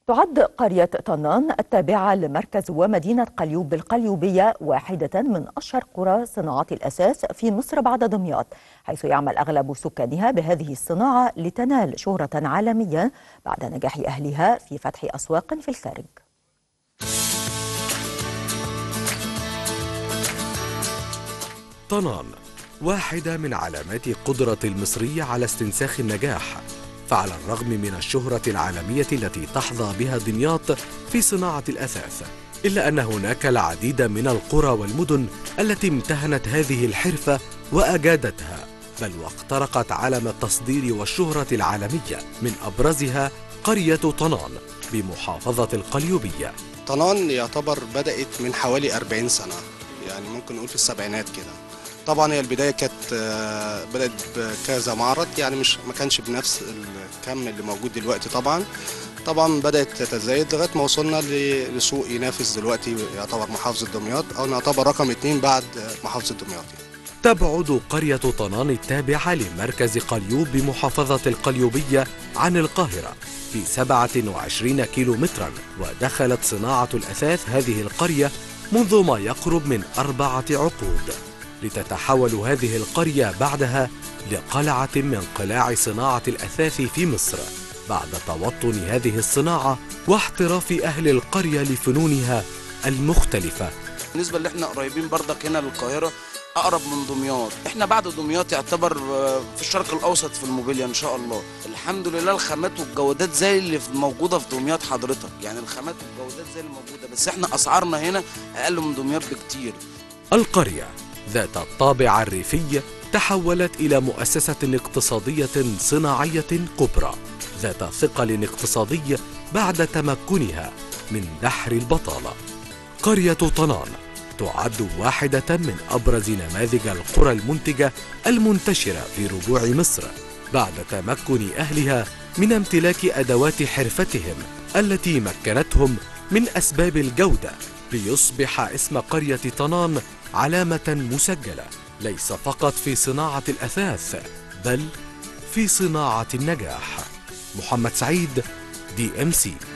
تعد قرية طنان التابعة لمركز ومدينة قليوب بالقليوبية واحدة من أشهر قرى صناعة الأساس في مصر بعد دمياط حيث يعمل أغلب سكانها بهذه الصناعة لتنال شهرة عالمية بعد نجاح أهلها في فتح أسواق في الخارج طنان واحدة من علامات قدرة المصرية على استنساخ النجاح فعلى الرغم من الشهرة العالمية التي تحظى بها دمياط في صناعة الأثاث إلا أن هناك العديد من القرى والمدن التي امتهنت هذه الحرفة وأجادتها بل واخترقت عالم التصدير والشهرة العالمية من أبرزها قرية طنان بمحافظة القليوبية طنان يعتبر بدأت من حوالي 40 سنة يعني ممكن نقول في السبعينات كده طبعا هي البدايه كانت آه، بدات بكذا معرض يعني مش ما كانش بنفس الكم اللي موجود دلوقتي طبعا طبعا بدات تتزايد لغايه ما وصلنا ل- لسوق ينافس دلوقتي يعتبر محافظه دمياط او نعتبر رقم اتنين بعد محافظه دمياط تبعد قرية طنان التابعة لمركز قليوب بمحافظة القليوبية عن القاهرة في 27 كيلو مترا ودخلت صناعة الأثاث هذه القرية منذ ما يقرب من أربعة عقود لتتحول هذه القرية بعدها لقلعة من قلاع صناعة الأثاث في مصر بعد توطن هذه الصناعة واحتراف أهل القرية لفنونها المختلفة بالنسبه اللي احنا قريبين برضك هنا للقاهره اقرب من دمياط احنا بعد دمياط يعتبر آه، في الشرق الاوسط في الموبيليا ان شاء الله الحمد لله الخامات والجودات زي اللي في- موجوده في دمياط حضرتك يعني الخامات والجودات زي اللي موجوده بس احنا اسعارنا هنا اقل من دمياط بكتير القرية ذات الطابع الريفي تحولت إلى مؤسسة اقتصادية صناعية كبرى ذات ثقل اقتصادي بعد تمكنها من دحر البطالة قرية طنان تعد واحدة من أبرز نماذج القرى المنتجة المنتشرة في ربوع مصر بعد تمكن أهلها من امتلاك أدوات حرفتهم التي مكنتهم من أسباب الجودة ليصبح اسم قرية طنان علامة مسجلة ليس فقط في صناعة الأثاث بل في صناعة النجاح محمد سعيد دي ام سي